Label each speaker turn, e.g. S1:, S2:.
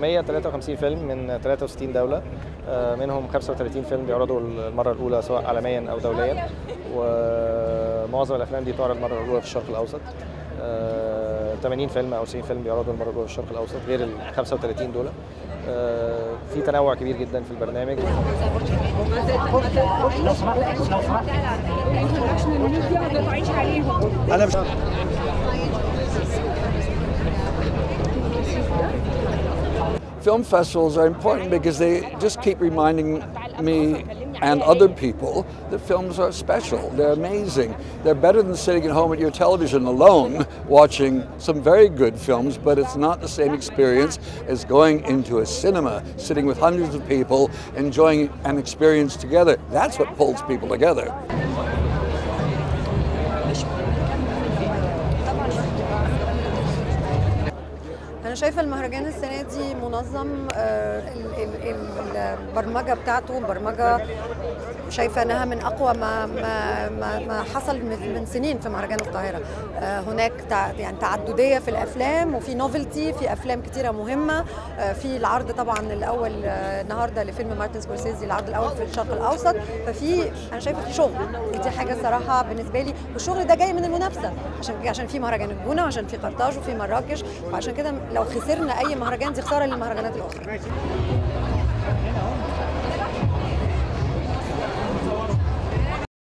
S1: 153 فيلم من 63 دوله آه، منهم 35 فيلم بيعرضوا المره الاولى سواء عالميا او دوليا ومعظم الافلام دي تعرض المره الاولى في الشرق الاوسط آه، 80 فيلم او 90 فيلم بيعرضوا المره الاولى في الشرق الاوسط غير ال 35 دول آه، في تنوع كبير جدا في البرنامج
S2: انا مش
S3: Film festivals are important because they just keep reminding me and other people that films are special. They're amazing. They're better than sitting at home at your television alone watching some very good films, but it's not the same experience as going into a cinema, sitting with hundreds of people, enjoying an experience together. That's what pulls people together.
S4: انا شايفه المهرجان السنه دي منظم آه، ال- ال- البرمجه بتاعته برمجه شايفه انها من اقوى ما ما ما, ما حصل من من سنين في مهرجان القاهره آه، هناك تع- يعني تعدديه في الافلام وفي نوفلتي في افلام كتيره مهمه آه، في العرض طبعا الاول آه، النهارده لفيلم مارتن سكورسيزي العرض الاول في الشرق الاوسط ففي انا شايفه في شغل دي حاجه صراحه بالنسبه لي والشغل ده جاي من المنافسه عشان عشان في مهرجان الجونه وعشان في قرطاج وفي مراكش وعشان كده لو خسرنا اي مهرجان دي خساره للمهرجانات الاخرى